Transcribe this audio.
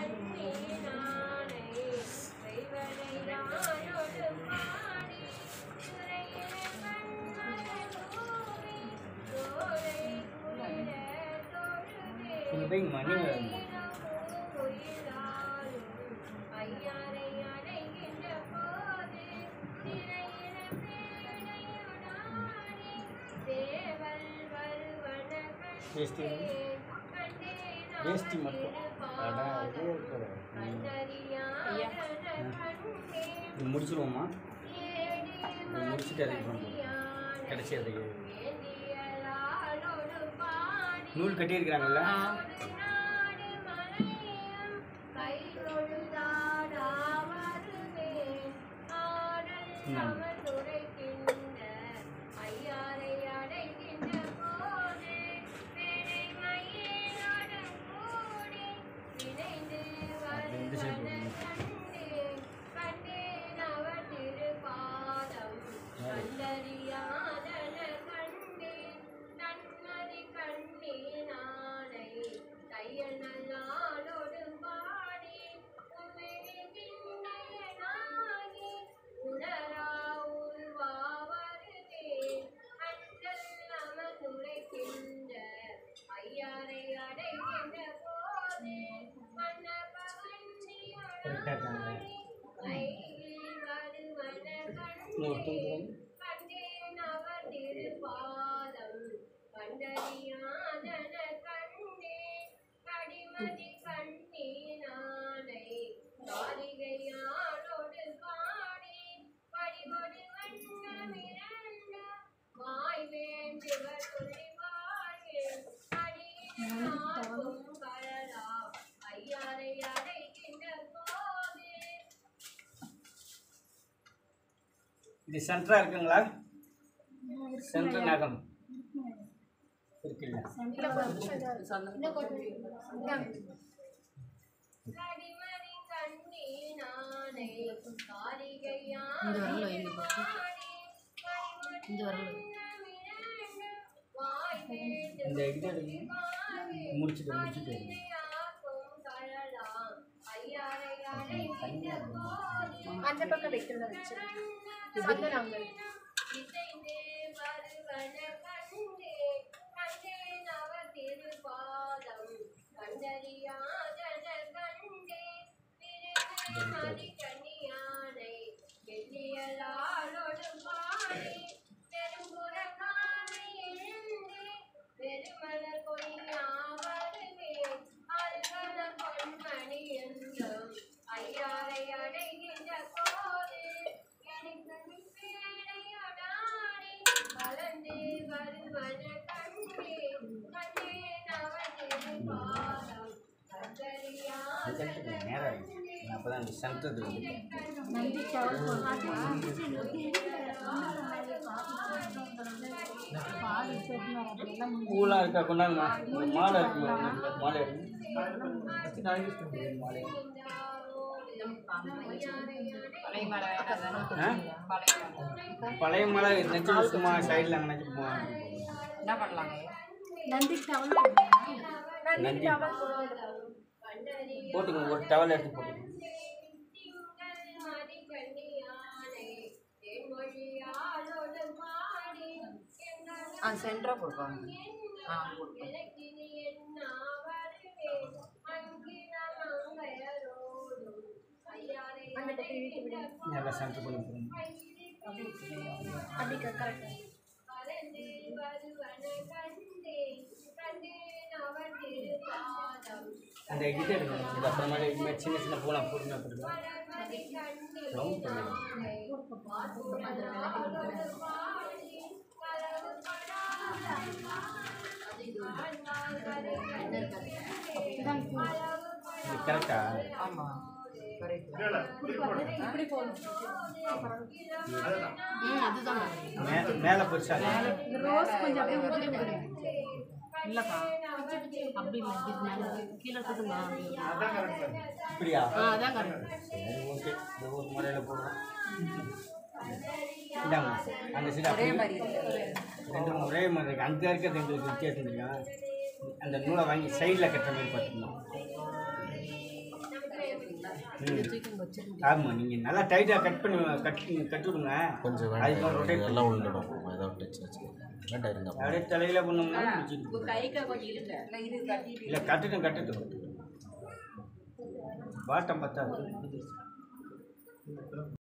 நீங்கள் போய் மணி வரணும் வேஷ்டி வேஷ்டி மட்டும் அதான் இதே இருக்கிறது இது முடிச்சிடுவோமா இது முடிச்சுட்டு அதுக்கு பண்ணுறோம் கடைசி அதுக்கு நூல் கட்டியிருக்கிறாங்கல்ல இந்தாங்க. அப்படி இந்த சைடு போடுங்க. கரெக்டாக இருக்காங்க இன்னொரு துண்டு இது சென்டராக இருக்குங்களா சென்டர் நகம் இருக்குல்ல இந்த வரல வைங்க பாப்பா. இந்த வரல இந்த இது எடுங்க முடிச்சுட்டு முடிச்சுட்டு எடுங்க. அந்த பக்கம் வைக்கிறத வச்சு அது நாங்கள் ஐயாரை அடைகின்ற போது எனக்கு பேரையொடாடி கலந்து வருவன கண்டே கண்டே நவதிரு பாதம் இது சென்டர் நேராக இருக்கு அப்போ தான் அந்த சென்டர் வந்து பூலாம் இருக்கா கொண்டாங்கம்மா இந்த மாலை இருக்குல்ல இந்த மாலை இருக்கு மாலை பழைய மலை வேணாம் தானே ஆ? பழைய மலை பழைய மலை நெஞ்சு சும்மா சைடில் அங்கே நெஞ்சு போவாங்க என்ன பண்ணலாங்க நந்தி போட்டுக்கோங்க ஒரு டவல் எடுத்து போட்டுக்கோங்க ஆ சென்டரா கொடுப்பாங்க ஆ கொடுப்பாங்க நல்லா சென்டர் பண்ணி போடுங்க அப்படி கரெக்ட் அந்த இது எடுக்கணும் இது அப்புறமா இனிமேல் சின்ன சின்ன பூலாம் போட்டுனா போட்டுக்கலாம் ரவுண்ட் பண்ணிடலாம் இது கரெக்டா ஆமாம் கரெக்ட் இப்படி போகணும் ம் அதுதான் மே மேலே பெருசா இந்த ரோஸ் கொஞ்சம் அப்படியே உதிரி உதிரி இல்லைக்கா அப்படி இல்லை இது மேலே கீழே இருக்குதுங்களா இப்படியா ஆ அதான் கரெக்ட் சரி ஓகே இந்த ஒரு முறையில் போடுறோம் இந்தாங்க அந்த சைடு ஒரே அப்படியே மாதிரி இருக்கு ரெண்டு மூணு ஒரே மாதிரி இருக்கு அங்கே இருக்கிறது எங்களுக்கு வித்தியாசம் தெரியும் அந்த நூலை வாங்கி சைடில் கட்டுற மாதிரி பார்த்துக்கணும் ஆமாம் நீங்கள் நல்லா டைட்டாக கட் பண்ணி கட் கட்டி விடுங்க கொஞ்சம் அதுக்கு வேண்டாம் ரொட்டேட் இதெல்லாம் விழுந்துடும் ஏதோ டச் வச்சு வேண்டாம் இருங்க அப்படியே தலையில பண்ணோம்னா இல்லை கட்டுட்டும் கட்டுட்டும் பாட்டம் பத்தாது